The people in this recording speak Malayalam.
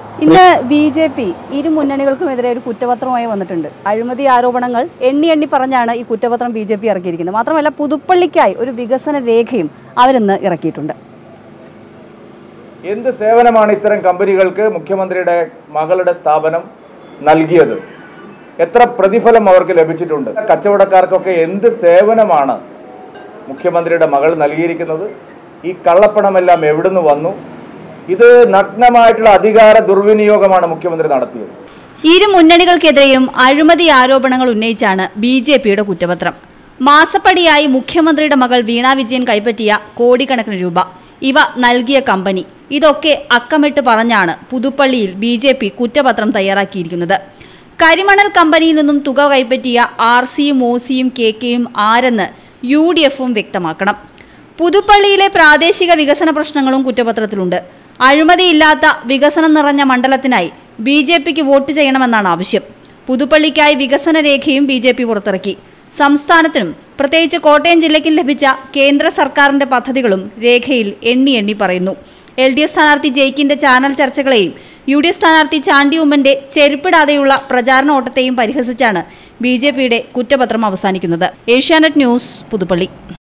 ഇന്ന് ബി ജെ പി ഇരു മുന്നണികൾക്കുമെതിരെ ഒരു കുറ്റപത്രമായി വന്നിട്ടുണ്ട് അഴിമതി ആരോപണങ്ങൾ എണ്ണി എണ്ണി പറഞ്ഞാണ് ഈ കുറ്റപത്രം ബി ജെ പി ഇറക്കിയിരിക്കുന്നത് മാത്രമല്ല പുതുപ്പള്ളിക്കായി ഒരു വികസന രേഖയും അവരിന്ന് ഇറക്കിയിട്ടുണ്ട് എന്ത് സേവനമാണ് ഇത്തരം കമ്പനികൾക്ക് മുഖ്യമന്ത്രിയുടെ മകളുടെ സ്ഥാപനം നൽകിയത് എത്ര പ്രതിഫലം അവർക്ക് ലഭിച്ചിട്ടുണ്ട് കച്ചവടക്കാർക്കൊക്കെ എന്ത് സേവനമാണ് മുഖ്യമന്ത്രിയുടെ മകൾ നൽകിയിരിക്കുന്നത് ഈ കള്ളപ്പണമെല്ലാം എവിടുന്ന് വന്നു ഇത് നഗ്നമായിട്ടുള്ള അധികാര ദുർവിനിയോഗമാണ് മുഖ്യമന്ത്രി നടത്തിയത് ഇരു മുന്നണികൾക്കെതിരെയും അഴിമതി ആരോപണങ്ങൾ ഉന്നയിച്ചാണ് ബി ജെ പിയുടെ കുറ്റപത്രം മാസപ്പടിയായി മുഖ്യമന്ത്രിയുടെ മകൾ വീണ വിജയൻ കൈപ്പറ്റിയ കോടിക്കണക്കിന് രൂപ ഇവ നൽകിയ കമ്പനി ഇതൊക്കെ അക്കമിട്ട് പറഞ്ഞാണ് പുതുപ്പള്ളിയിൽ ബി ജെ പി കുറ്റപത്രം തയ്യാറാക്കിയിരിക്കുന്നത് കരിമണൽ കമ്പനിയിൽ നിന്നും തുക കൈപ്പറ്റിയ ആർ സിയും ഒ സിയും കെ കെയും ആരെന്ന് യു ഡി എഫും വ്യക്തമാക്കണം പുതുപ്പള്ളിയിലെ പ്രാദേശിക വികസന പ്രശ്നങ്ങളും കുറ്റപത്രത്തിലുണ്ട് അഴിമതിയില്ലാത്ത വികസനം നിറഞ്ഞ മണ്ഡലത്തിനായി ബി ജെ പിക്ക് വോട്ട് ചെയ്യണമെന്നാണ് ആവശ്യം പുതുപ്പള്ളിക്കായി വികസന രേഖയും ബി ജെ പി പുറത്തിറക്കി സംസ്ഥാനത്തിനും പ്രത്യേകിച്ച് കോട്ടയം ജില്ലയ്ക്കും ലഭിച്ച കേന്ദ്ര സർക്കാരിന്റെ പദ്ധതികളും രേഖയിൽ എണ്ണി എണ്ണി പറയുന്നു എൽ ഡി എഫ് സ്ഥാനാർത്ഥി ജയിക്കിന്റെ ചാനൽ ചർച്ചകളെയും യു ഡി എഫ് സ്ഥാനാർത്ഥി ചാണ്ടി ഉമ്മന്റെ ചെരുപ്പിടാതെയുള്ള പ്രചാരണ ഓട്ടത്തെയും പരിഹസിച്ചാണ് ബി ജെ പിയുടെ കുറ്റപത്രം അവസാനിക്കുന്നത് ഏഷ്യാനെറ്റ് ന്യൂസ് പുതുപ്പള്ളി